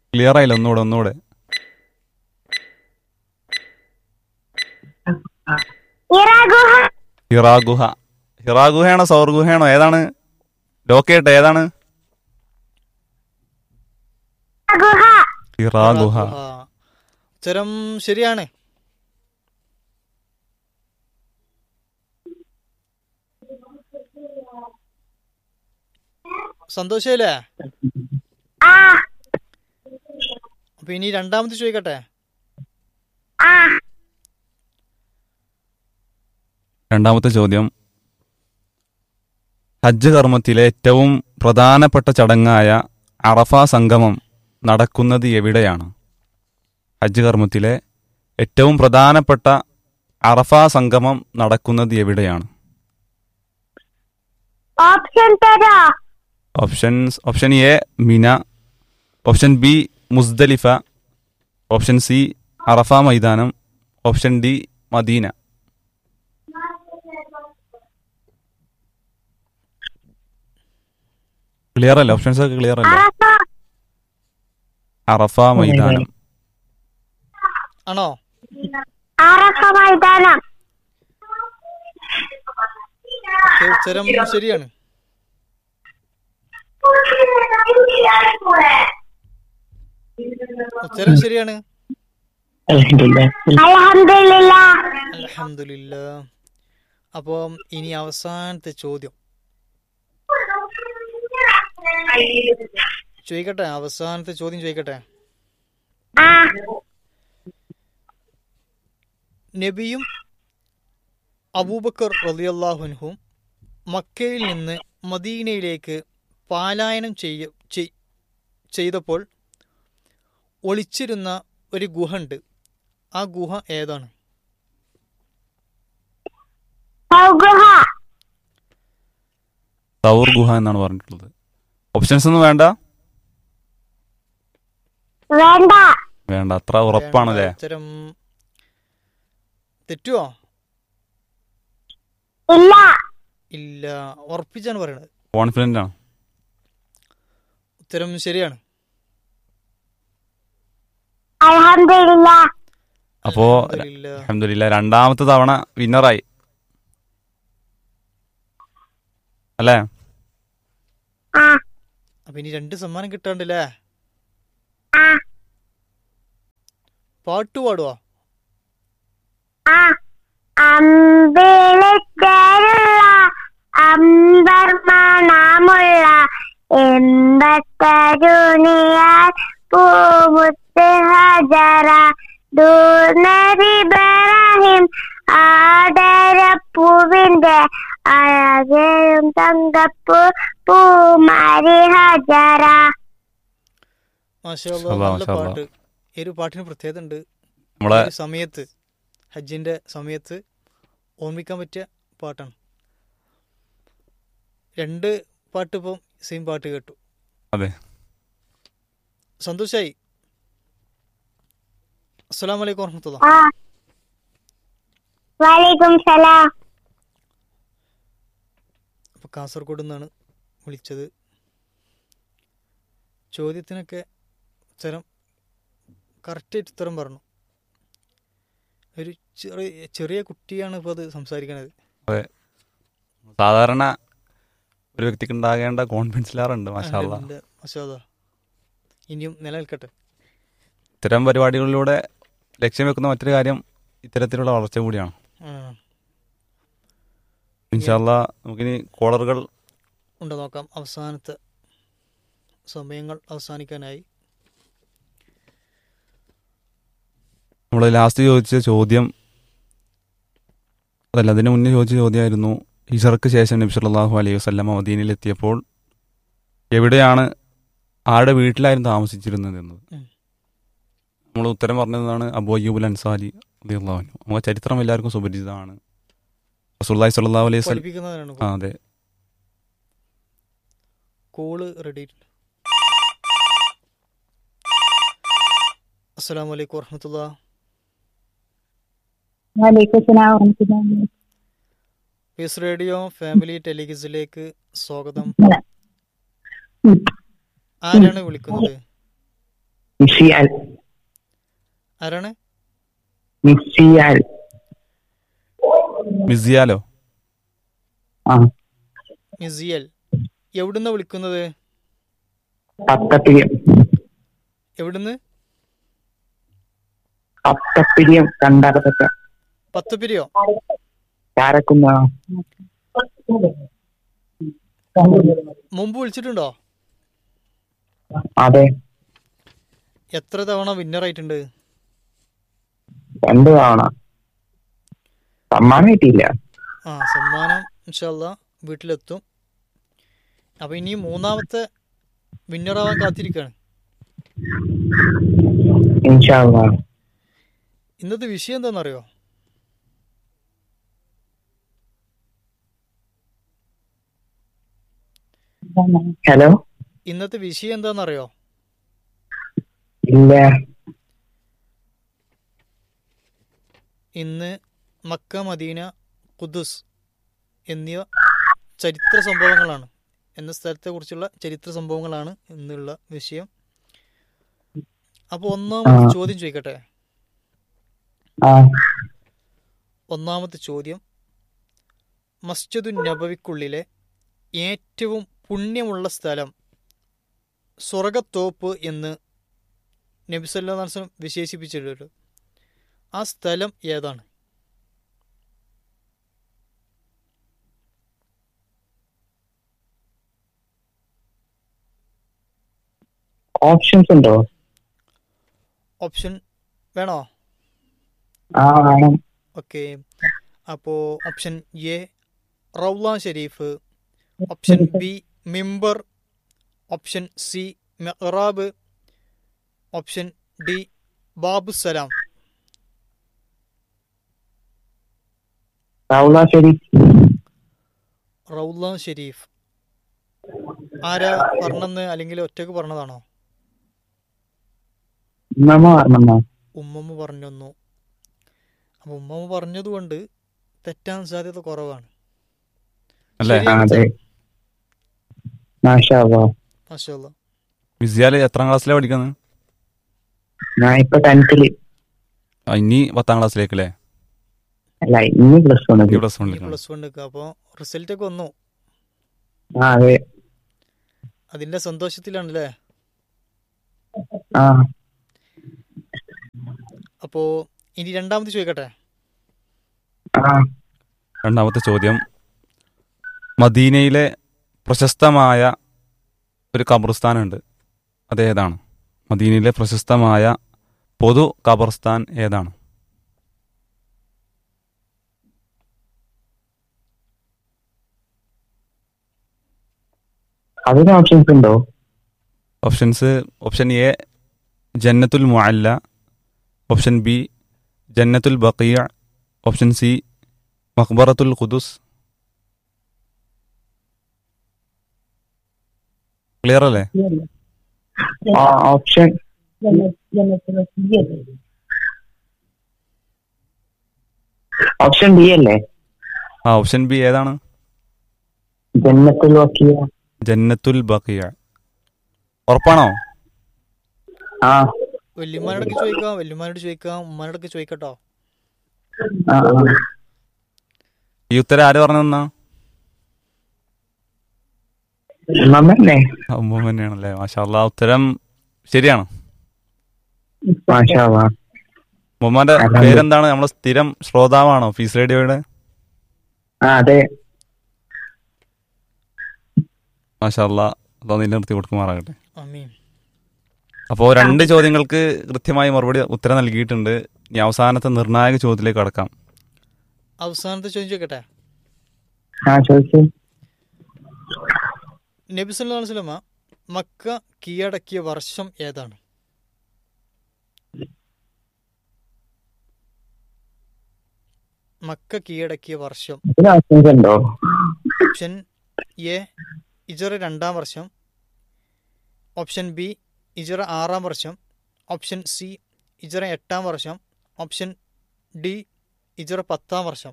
Clear ആയില്ല ഒന്നുകൂടെ ഒന്നുകൂടെ ഇറാ ഗുഹ ഹിറാ ഗുഹ ഹിറാ ഗുഹയാണോ സൗർ ഗുഹയാണോ ഏതാണ് ലോക്കേട്ട് ഏതാണ് ഗുഹ ഹിറാ ഗുഹ ആ. ഉത്തരം ശരിയാണ് സന്തോഷല്ലേ ആ അപ്പൊ ഇനി രണ്ടാമത് ചോദിക്കട്ടെ ആ രണ്ടാമത്തെ ചോദ്യം ഹജ്ജ് കർമ്മത്തിലെ ഏറ്റവും പ്രധാനപ്പെട്ട ചടങ്ങായ അറഫ സംഗമം നടക്കുന്നത് എവിടെയാണ് ഹജ്ജ് കർമ്മത്തിലെ ഏറ്റവും പ്രധാനപ്പെട്ട അറഫ സംഗമം നടക്കുന്നത് എവിടെയാണ് ഓപ്ഷൻ തരോ options option A Mina option B Muzdalifah option C Arafah മൈതാനം ഓപ്ഷൻ ഡി മദീന ക്ലിയർ അല്ലേ ഓപ്ഷൻസ് ഒക്കെ ക്ലിയർ അല്ലേ അറഫ അറഫ മൈതാനം ആണോ അറഫ മൈതാനം ഓക്കേ, ഉത്തരം ശരിയാണ് ഉത്തരം ശരിയാണ് അൽഹംദുലില്ലാ അലഹമില്ല അപ്പം ഇനി അവസാനത്തെ ചോദ്യം ചോദിക്കട്ടെ അവസാനത്തെ ചോദ്യം ചോദിക്കട്ടെ ആ നബിയും അബൂബക്കർ റളിയല്ലാഹുൻഹും മക്കയിൽ നിന്ന് മദീനയിലേക്ക് പാലായനം ചെയ്യ ചെയ്- ചെയ്തപ്പോൾ ഒളിച്ചിരുന്ന ഒരു ഗുഹ ഉണ്ട് ആ ഗുഹ ഏതാണ് ഗുഹ സൗർ ഗുഹ എന്നാണ് പറഞ്ഞിട്ടുള്ളത് ഓപ്ഷൻസ് ഒന്നും വേണ്ട വേണ്ട വേണ്ട അത്ര ഉറപ്പാണല്ലേ വേണ്ട, ഉത്തരം തെറ്റുവോ ഇല്ല ഇല്ല ഉറപ്പിച്ചാണ് പറയണത് കോൺഫിഡന്റ് ആണ് ഉത്തരം ശരിയാണ് അൽഹംദുലില്ലാ അപ്പോ അൽഹംദുലില്ലാ. അലഹമില്ല രണ്ടാമത്തെ തവണ വിന്നറായി അല്ലേ ആ അപ്പൊ ഇനി രണ്ട് സമ്മാനം കിട്ടാണ്ടല്ലേ ആ പാട്ട് പാടുവാ ആ അമ്പിളിച്ചേരുള്ള അമ്പർ മണമുള്ള എൺപത്തരുണിയാൽ പൂമുത്ത് ഹജറ ദൂനരിബ്രാഹിം ആദരപ്പൂവിന്റെ അഴകയും തങ്കപ്പൂ പൂമാരി ഹജറ മാഷാ അല്ലാ, മാഷാ നല്ല അല്ലാ. പാട്ട് ഈ ഒരു പാട്ടിന് പ്രത്യേകത ഉണ്ട് നമ്മളെ ഒരു സമയത്ത് ഹജ്ജിന്റെ സമയത്ത് ഓർമ്മിക്കാൻ പറ്റിയ പാട്ടാണ് രണ്ട് പാട്ട് ഇപ്പം സെയിം പാട്ട് കേട്ടു അതെ സന്തോഷായി അസ്സലാമു അലൈക്കും വറഹമത്തുള്ള ആ വലൈക്കും സലാം അപ്പോൾ കാസർഗോഡ് നിന്നാണ് വിളിച്ചത് ചോദ്യത്തിനൊക്കെ ഉത്തരം കറക്റ്റായിട്ട് ഉത്തരം പറഞ്ഞു ഒരു ചെറിയ ചെറിയ കുട്ടിയാണ് ഇപ്പോൾ അത് സംസാരിക്കണത് അതെ സാധാരണ ഒരു വ്യക്തിക്ക് ഉണ്ടാകേണ്ട കോൺഫിഡൻസ് ലെവറുണ്ട് മാഷാല്ല അൽഹംദുലില്ലാ, മാഷാ അല്ലാ. ഇനിയും നിലനിൽക്കട്ടെ ഇത്തരം പരിപാടികളിലൂടെ ലക്ഷ്യം വെക്കുന്ന മറ്റൊരു കാര്യം ഇത്തരത്തിലുള്ള വളർച്ച കൂടിയാണ് ആ, ഇൻഷാല്ല നമുക്കിനി കോളറുകൾ ഉണ്ട് നോക്കാം അവസാനത്തെ സമയങ്ങൾ അവസാനിക്കാനായി നമ്മൾ ലാസ്റ്റ് ചോദിച്ച ചോദ്യം അതല്ല അതിന് മുന്നേ ചോദിച്ച ചോദ്യമായിരുന്നു ഹിജറക്ക് ശേഷം നബി സല്ലല്ലാഹു അലൈഹി വസല്ലമ മദീനയിലെത്തിയപ്പോൾ എവിടെയാണ് ആരുടെ വീട്ടിലായിരുന്നു താമസിച്ചിരുന്നത് എന്നത് ഉം. നമ്മൾ ഉത്തരം പറഞ്ഞതാണ് അബു അയ്യൂബുൽ അൻസാരി റളിയല്ലാഹു അൻഹു നമുക്ക് ചരിത്രം എല്ലാവർക്കും സുപരിചിതമാണ് റസൂലുള്ളാഹി സ്വല്ലല്ലാഹു അലൈഹി വസല്ലം പഠിപ്പിക്കുന്നതാണ് ആ അതെ കോള് റെഡി അസ്സലാമു അലൈക്കും വറഹമത്തുള്ള വലൈക്കും സലാം വറഹ്മത്തുള്ളാഹി പീസ് റേഡിയോ ഫാമിലി ടെലിഗിസിലേക്ക് സ്വാഗതം ഉം. ആരാണ് വിളിക്കുന്നത് മിഷിയാൽ ആരാണ് മിഷിയാൽ മിസിയാലോ ആ മിസിയൽ എവിടുന്ന വിളിക്കുന്നത് പത്തപ്പിരിയം എവിടുന്ന് പത്തപ്പിരിയം കണ്ടകത്തൊക്ക പത്തുപിരിയോ ചാരക്കുന്ന മുമ്പ് വിളിച്ചിട്ടുണ്ടോ അതെ എത്ര തവണ വിന്നർ ആയിട്ടുണ്ട് രണ്ടു തവണ സമ്മാനം കിട്ടിയില്ല ആ സമ്മാനം ഇൻഷല്ല വീട്ടിലെത്തും അപ്പൊ ഇനി മൂന്നാമത്തെ വിന്നർ ആവാൻ കാത്തിരിക്കാണ് ഇൻഷാല്ലാ ഇന്നത്തെ വിഷയം എന്താണെന്നറിയോ ഹലോ ഇന്നത്തെ വിഷയം എന്താണെന്നറിയോ ഇല്ല ഇന്ന് മക്ക മദീന ഖുദുസ് എന്നിവ ചരിത്ര സംഭവങ്ങളാണ് എന്ന സ്ഥലത്തെ കുറിച്ചുള്ള ചരിത്ര സംഭവങ്ങളാണ് ഇന്നുള്ള വിഷയം അപ്പോൾ ഒന്നാമത്തെ ആ. ചോദ്യം ചോദിക്കട്ടെ ആ ഒന്നാമത്തെ ചോദ്യം മസ്ജിദു നബവിക്കുള്ളിലെ ഏറ്റവും പുണ്യമുള്ള സ്ഥലം സ്വർഗത്തോപ്പ് എന്ന് നബി സല്ലല്ലാഹു അലൈഹി വസല്ലം വിശേഷിപ്പിച്ചിട്ടുണ്ട് ആ സ്ഥലം ഏതാണ് ഓപ്ഷൻസ് ഉണ്ടോ ഓപ്ഷൻ വേണോ ആ വേണം ഓക്കെ അപ്പോൾ option A Rawdah Sharif option B മിമ്പർ ഓപ്ഷൻ സി മെഹ്റാബ് option D Babussalam Rawdah Sharif Rawdah Sharif ആരാ പറഞ്ഞെന്ന് അല്ലെങ്കിൽ ഒറ്റക്ക് പറഞ്ഞതാണോ നമ്മ പറഞ്ഞോ ഉമ്മമ്മ പറഞ്ഞൊന്നു അപ്പോൾ ഉമ്മമ്മ പറഞ്ഞതുകൊണ്ട് തെറ്റാൻ സാധ്യത കുറവാണ് അല്ലേ ആ, അതെ മാഷാ അല്ലാ. മാഷാല്ല മിസിയാല് എത്രാം ക്ലാസ്സിലാണ് പഠിക്കുന്നത് ഞാൻ ഇപ്പൊ ടെൻത്തില് ആ, ഇനി പത്താം ക്ലാസ്സിലേക്ക് അല്ലേ അല്ല ഇനി പ്ലസ് വൺ ഇനി പ്ലസ് ഈ വണ്ണിലേക്കാണ് പ്ലസ് വൺ അപ്പോൾ റിസൾട്ട് ഒക്കെ വന്നു ആ അതെ അതിന്റെ സന്തോഷത്തിലാണല്ലേ ആ അപ്പോ ഇനി രണ്ടാമത് ചോദിക്കട്ടെ ആ രണ്ടാമത്തെ ചോദ്യം മദീനയിലെ പ്രശസ്തമായ ഒരു ഖബർസ്ഥാനുണ്ട് അതേതാണ് മദീനയിലെ പ്രശസ്തമായ പൊതു ഖബർസ്ഥാൻ ഏതാണ് അതിന് ഓപ്ഷൻസ് ഉണ്ടോ ഓപ്ഷൻസ് ഓപ്ഷൻ എ ജന്നത്തുൽ മുഅല്ല option B Jannatul Baqi option C മഖ്ബറത്തുൽ ഖുദുസ് ക്ലിയർ അല്ലേ ആ ഓപ്ഷൻ ഓപ്ഷൻ ഡി അല്ലേ ആ ഓപ്ഷൻ ബി ഏതാണ് ജന്നത്തുൽ വക്കിയ ജന്നത്തുൽ ബഖിയ ഉറപ്പാണോ ആ വല്യമാരോടൊക്കെ ചോദിക്കാം വല്യമാരോട് ചോദിക്കാം ഉമ്മാനോടൊക്കെ ചോദിക്കട്ടോ ആ ആ. ഈ ഉത്തരം ആര് പറഞ്ഞു തന്നാ നമ്മല്ലേ അമ്മ തന്നെയാണല്ലേ മാഷാ അല്ലാ ഉത്തരം ശരിയാണ് മാഷാ അല്ലാ. ഉമ്മാന്റെ അലഹം- പേരെന്താണ് നമ്മളെ സ്ഥിരം ശ്രോതാവാണോ ഫീസ് റേഡിയോയുടെ ആ അതെ മാഷാ അല്ലാ അതോ നിലനിർത്തി കൊടുക്കുമാറാകട്ടെ അമീൻ അപ്പോൾ രണ്ട് ചോദ്യങ്ങൾക്ക് കൃത്യമായി മറുപടി ഉത്തരം നൽകിയിട്ടുണ്ട് ഇനി അവസാനത്തെ നിർണായക ചോദ്യത്തിലേക്ക് കടക്കാം അവസാനത്തെ ചോദ്യം ചോദിക്കട്ടെ ആ ചോദിച്ചു നബി സല്ലല്ലാഹു അലൈഹി വസല്ലമ മക്ക കീഴടക്കിയ വർഷം ഏതാണ് മക്ക കീഴടക്കിയ വർഷം ഇതിന് ഓപ്ഷൻസ് ഉണ്ടോ ഓപ്ഷൻ എ ഇജറ രണ്ടാം വർഷം ഓപ്ഷൻ ബി ഇജറ ആറാം വർഷം ഓപ്ഷൻ സി ഇജറ എട്ടാം വർഷം ഓപ്ഷൻ ഡി ഇജറ പത്താം വർഷം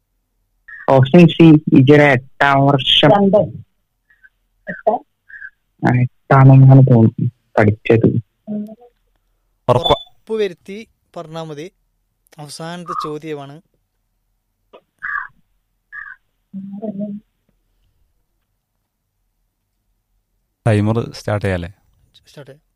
ഓപ്ഷൻ സി ഇജറ എട്ടാം വർഷം ആ, എട്ടാണെന്നാണ് തോന്നുന്നു പഠിച്ചത് ഉറപ്പ ഉപ്പ് വരുത്തി പറഞ്ഞാൽ മതി അവസാനത്തെ ചോദ്യമാണ് ടൈമർ സ്റ്റാർട്ട് ചെയ്യാല്ലേ സ്റ്റാർട്ട് ചെയ്യാം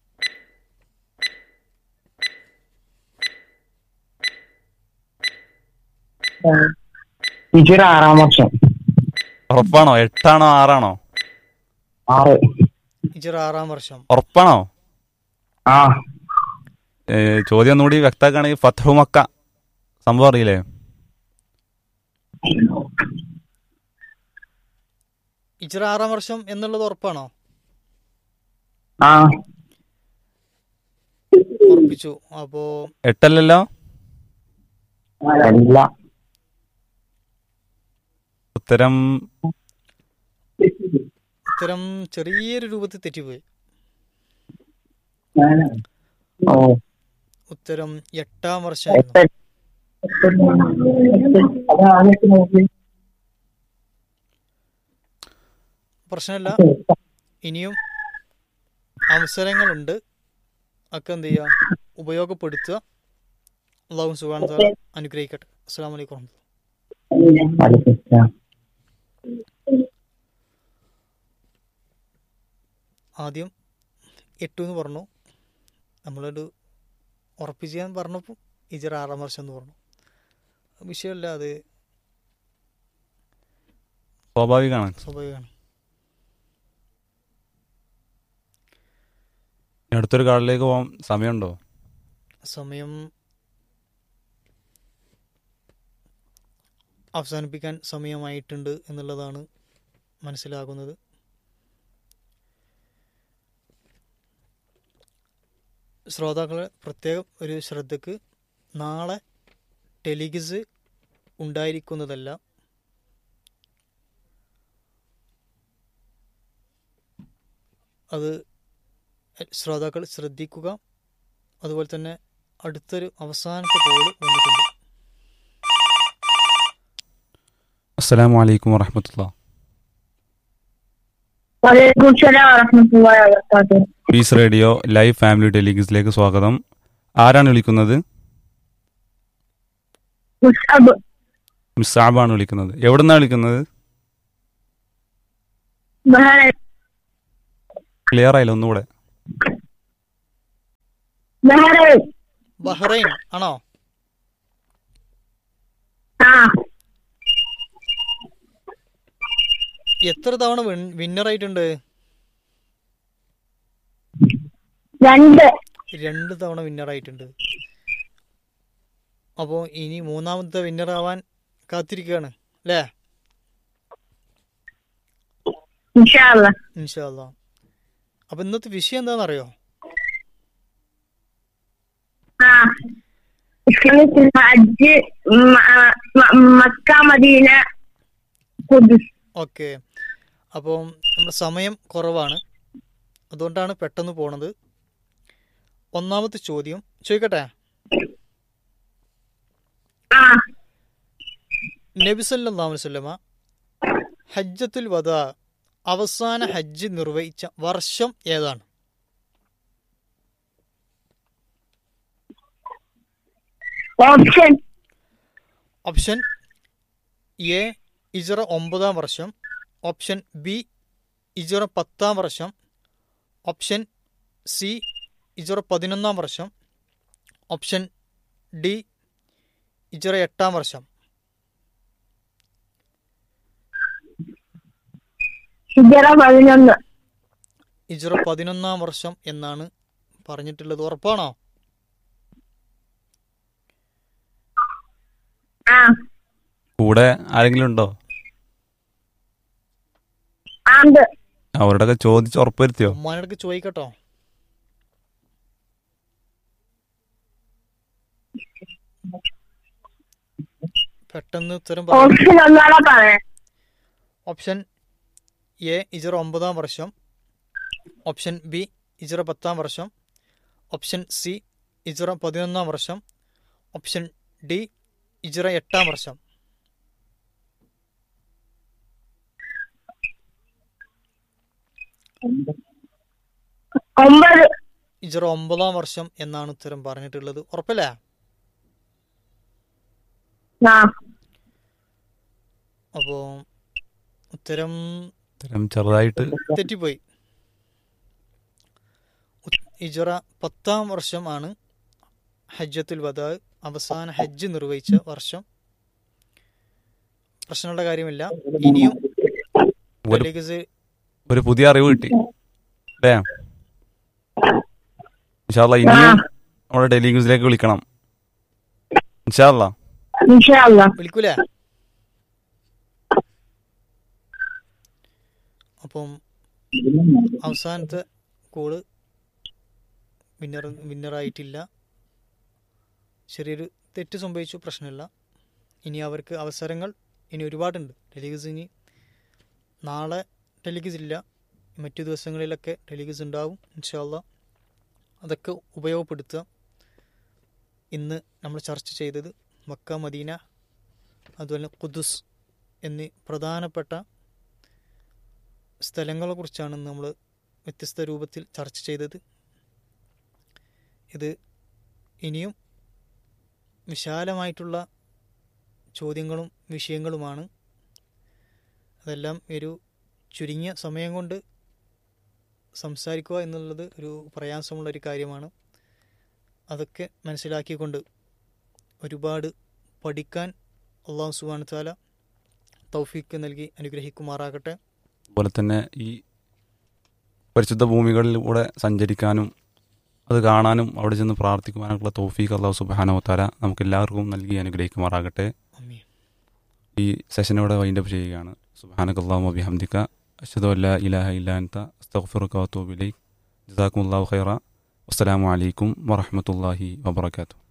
ഇതൊരു ആറാം വർഷം ഉറപ്പാണോ എട്ടാണോ ആറാണോ ആറ് ഇജർ ആറാം വർഷം ഉറപ്പാണോ ആ ഏ, ചോദ്യം ഒന്നുകൂടി വ്യക്തമാക്കുകയാണെങ്കിൽ ഫത്തഹു മക്ക സംഭവം അറിയില്ലേ ഇജർ ആറാം വർഷം എന്നുള്ളത് ഉറപ്പാണോ ആ ഉറപ്പിച്ചു അപ്പോ എട്ടല്ലല്ലോ അല്ല ഉത്തരം ഉത്തരം ചെറിയൊരു രൂപത്തിൽ തെറ്റിപ്പോയി ഓ ഉത്തരം എട്ടാം വർഷമായിരുന്നു എട്ട് പ്രശ്നമില്ല ഇനിയും അവസരങ്ങളുണ്ട് ഒക്കെ എന്ത് ചെയ്യുക ഉപയോഗപ്പെടുത്തുക അള്ളാഹു സുബാൻ താല അനുഗ്രഹിക്കട്ടെ അസ്സാം വലൈക്കും പഠിപ്പിച്ച ആദ്യം എട്ടു എന്ന് പറഞ്ഞു നമ്മളൊരു ഉറപ്പിച്ച് ചെയ്യാൻ പറഞ്ഞപ്പോൾ ഇജർ ആറാം വർഷം എന്ന് പറഞ്ഞു വിഷയമല്ല അത് സ്വാഭാവികമാണ് സ്വാഭാവികമാണ് ഇനി അടുത്തൊരു കാർഡിലേക്ക് പോകാൻ സമയമുണ്ടോ സമയം അവസാനിപ്പിക്കാൻ സമയമായിട്ടുണ്ട് എന്നുള്ളതാണ് മനസ്സിലാകുന്നത് ശ്രോതാക്കളെ പ്രത്യേകം ഒരു ശ്രദ്ധക്ക് നാളെ ടെലിഗിസ് ഉണ്ടായിരിക്കുന്നതല്ല അത് ശ്രോതാക്കൾ ശ്രദ്ധിക്കുക അതുപോലെ തന്നെ അടുത്തൊരു അവസാനത്തെ കോള് വന്നിട്ടുണ്ട് അസ്സലാമു അലൈക്കും വറഹമത്തുള്ള വലൈക്കും സലാം വറഹ്മത്തുള്ളാഹി വബറകാതുഹു പീസ് റേഡിയോ ലൈവ് ഫാമിലി ടെലിഗിസിലേക്ക് സ്വാഗതം ആരാണ് വിളിക്കുന്നത് മുസ്അബ് മിസാബാണ് വിളിക്കുന്നത് എവിടുന്നാണ് വിളിക്കുന്നത് ബഹ്റൈൻ ക്ലിയർ ആയില്ല ഒന്നുകൂടെ ബഹ്റൈൻ ബഹ്റൈൻ ആണോ ആ എത്ര തവണ വിന്നർ ആയിട്ടുണ്ട് രണ്ട് രണ്ട് തവണ വിന്നർ ആയിട്ടുണ്ട് അപ്പോൾ ഇനി മൂന്നാമത്തെ വിന്നർ ആവാൻ കാത്തിരിക്കുകയാണ് അല്ലേ ഇൻഷാ അല്ലാ ഇൻഷാല്ല അപ്പോൾ ഇന്നത്തെ വിഷയം എന്താണെന്നറിയോ ആ ഇസ്ലാമിക് ഹജ്ജ് മ- മ- മക്ക മദീന ഖുദ്സ് ഓക്കെ അപ്പോൾ നമ്മുടെ സമയം കുറവാണ് അതുകൊണ്ടാണ് പെട്ടെന്ന് പോണത് ഒന്നാമത്തെ ചോദ്യം ചോദിക്കട്ടെ ആ നബി സല്ലല്ലാഹു അലൈഹി വസല്ലമ ഹജ്ജത്തുൽ വദാ അവസാന ഹജ്ജ് നിർവഹിച്ച വർഷം ഏതാണ് ഓപ്ഷൻ ഓപ്ഷൻ എ ഇജറ ഒമ്പതാം വർഷം ഓപ്ഷൻ ബി ഇജറ പത്താം വർഷം ഓപ്ഷൻ സി ഇജറ പതിനൊന്നാം വർഷം ഓപ്ഷൻ ഡി ഇജറ എട്ടാം വർഷം ഹിജറ പതിനൊന്ന് ഇജറ പതിനൊന്നാം വർഷം എന്നാണ് പറഞ്ഞിട്ടുള്ളത് ഉറപ്പാണോ ആ കൂടെ ആരെങ്കിലും ഉണ്ടോ ആണ്ട് അവരോടൊക്കെ ചോദിച്ച് ഉറപ്പുവരുത്തിയോ ഉമ്മാനടുക്ക് ചോദിക്കട്ടോ പെട്ടെന്ന് ഉത്തരം പറയാം ഓപ്ഷൻ ഒന്നാളെ പറയാം ഓപ്ഷൻ എ ഇജറ ഒമ്പതാം വർഷം ഓപ്ഷൻ ബി ഇജറ പത്താം വർഷം ഓപ്ഷൻ സി ഇജറ പതിനൊന്നാം വർഷം ഓപ്ഷൻ ഡി ഇജറ എട്ടാം വർഷം ഒമ്പത് ഇജറ ഒമ്പതാം വർഷം എന്നാണ് ഉത്തരം പറഞ്ഞിട്ടുള്ളത് ഉറപ്പല്ലേ ആ അപ്പോൾ ഉത്തരം ഇത്തരം ചെറുതായിട്ട് തെറ്റിപ്പോയി ഉ- ഇജറ പത്താം വർഷമാണ് ഹജ്ജത്തുൽ വദാ അവസാന ഹജ്ജ് നിർവഹിച്ച വർഷം പ്രശ്നമുള്ള കാര്യമില്ല ഇനിയും ഒരു ഡെലിഗസ് ഒരു പുതിയ അറിവ് കിട്ടി അല്ലേ ഇൻഷാല്ല ഇനിയും നമ്മുടെ ഡെയിലി ന്യൂസിലേക്ക് വിളിക്കണം ഇൻഷാല്ല ഇൻഷാല്ല വിളിക്കൂലേ അപ്പം അവസാനത്തെ കോള് വിന്നർ വിന്നറായിട്ടില്ല ചെറിയൊരു തെറ്റ് സംഭവിച്ചു പ്രശ്നമില്ല ഇനി അവർക്ക് അവസരങ്ങൾ ഇനി ഒരുപാടുണ്ട് ഡെലിഗസ് ഇനി നാളെ ഡെലിഗസ് ഇല്ല മറ്റു ദിവസങ്ങളിലൊക്കെ ഡെലിഗസ് ഉണ്ടാവും ഇൻഷാല്ല അതൊക്കെ ഉപയോഗപ്പെടുത്തുക ഇന്ന് നമ്മൾ ചർച്ച ചെയ്തത് മക്ക മദീന അതുപോലെ ഖുദുസ് എന്നീ പ്രധാനപ്പെട്ട സ്ഥലങ്ങളെ കുറിച്ചാണ് നമ്മൾ വ്യത്യസ്ത രൂപത്തിൽ ചർച്ച ചെയ്തത് ഇത് ഇനിയും വിശാലമായിട്ടുള്ള ചോദ്യങ്ങളും വിഷയങ്ങളുമാണ് അതെല്ലാം ഒരു ചുരുങ്ങിയ സമയം കൊണ്ട് സംസാരിക്കുക എന്നുള്ളത് ഒരു പ്രയാസമുള്ള ഒരു കാര്യമാണ് അതൊക്കെ മനസ്സിലാക്കിക്കൊണ്ട് ഒരുപാട് പഠിക്കാൻ അള്ളാഹു സുബാന താല തൗഫീക്ക് നൽകി അനുഗ്രഹിക്കുമാറാകട്ടെ അതുപോലെ തന്നെ ഈ പരിശുദ്ധ ഭൂമികളിലൂടെ സഞ്ചരിക്കാനും അത് കാണാനും അവിടെ ചെന്ന് പ്രാർത്ഥിക്കുവാനുള്ള തോഫീഖ് അള്ളാഹു സുബാനോത്താര നമുക്ക് എല്ലാവർക്കും നൽകി അനുഗ്രഹിക്കുമാറാകട്ടെ അമീൻ ഈ സെഷൻ ഇവിടെ വൈൻഡപ്പ് ചെയ്യുകയാണ് സുബാനക് അള്ളാഹു അബിഹംദിക്ക അഷദു അല്ല ഇലാഹ ഇല്ലാൻത അസ്തഗ്ഫിറുക വഅതൂബു ഇലൈക് ജസാക്കുമുല്ലാഹു ഖൈറ അസ്സലാമു അലൈക്കും വറഹ്മത്തുള്ളാഹി വബറകാതുഹു